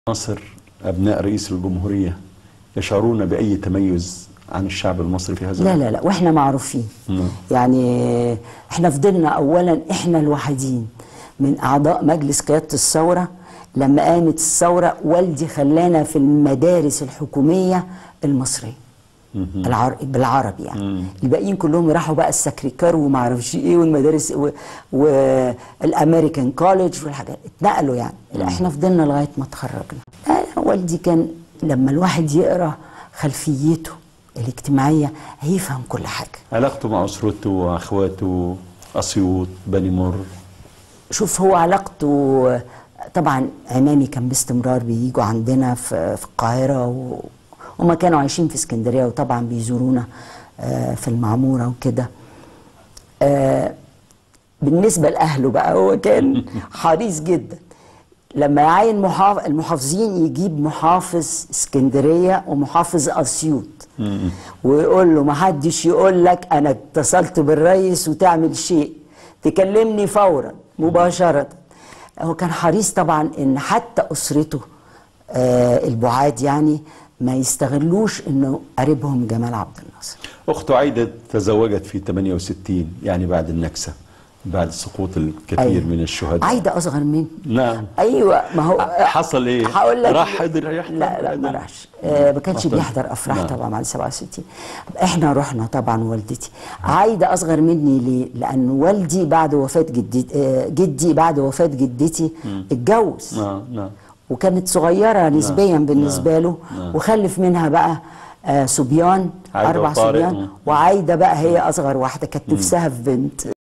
مصر أبناء رئيس الجمهورية يشعرون بأي تميز عن الشعب المصري في هذا لا لا لا واحنا معروفين مم. يعني احنا فضلنا اولا احنا الوحيدين من اعضاء مجلس قياده الثوره لما قامت الثوره والدي خلانا في المدارس الحكوميه المصريه العر... بالعربي يعني الباقيين كلهم راحوا بقى السكريكار وما اعرفش ايه والمدارس و... والامريكان كوليدج والحاجات اتنقلوا يعني لا احنا فضلنا لغايه ما اتخرجنا أنا والدي كان لما الواحد يقرا خلفيته الاجتماعيه هيفهم كل حاجه علاقته مع أسرته وأخواته أسيوط بني مر شوف هو علاقته طبعا عمامي كان باستمرار بييجوا عندنا في في القاهره و... هما كانوا عايشين في اسكندريه وطبعا بيزورونا آه، في المعموره وكده آه، بالنسبه لاهله بقى هو كان حريص جدا لما يعين محاف... المحافظين يجيب محافظ اسكندريه ومحافظ اسيوط ويقول له ما حدش يقول لك انا اتصلت بالرئيس وتعمل شيء تكلمني فورا مباشره هو كان حريص طبعا ان حتى اسرته آه البعاد يعني ما يستغلوش انه قريبهم جمال عبد الناصر أخته عايدة تزوجت في 68 يعني بعد النكسة بعد سقوط الكثير أيوة. من الشهداء عايده اصغر مني نعم ايوه ما هو حصل إيه؟ هقول لك راح حضر يحضر؟ لا لا ما راحش آه ما كانش حضر. بيحضر افراح نعم. طبعا بعد 67 احنا رحنا طبعا والدتي عايده اصغر مني ليه؟ لان والدي بعد وفاه جدتي آه جدي بعد وفاه جدتي اتجوز نعم نعم وكانت صغيره نسبيا بالنسبه له نعم. وخلف منها بقى آه صبيان عايدة اربع وطارق. صبيان مم. وعايده بقى هي اصغر واحده كانت نفسها في بنت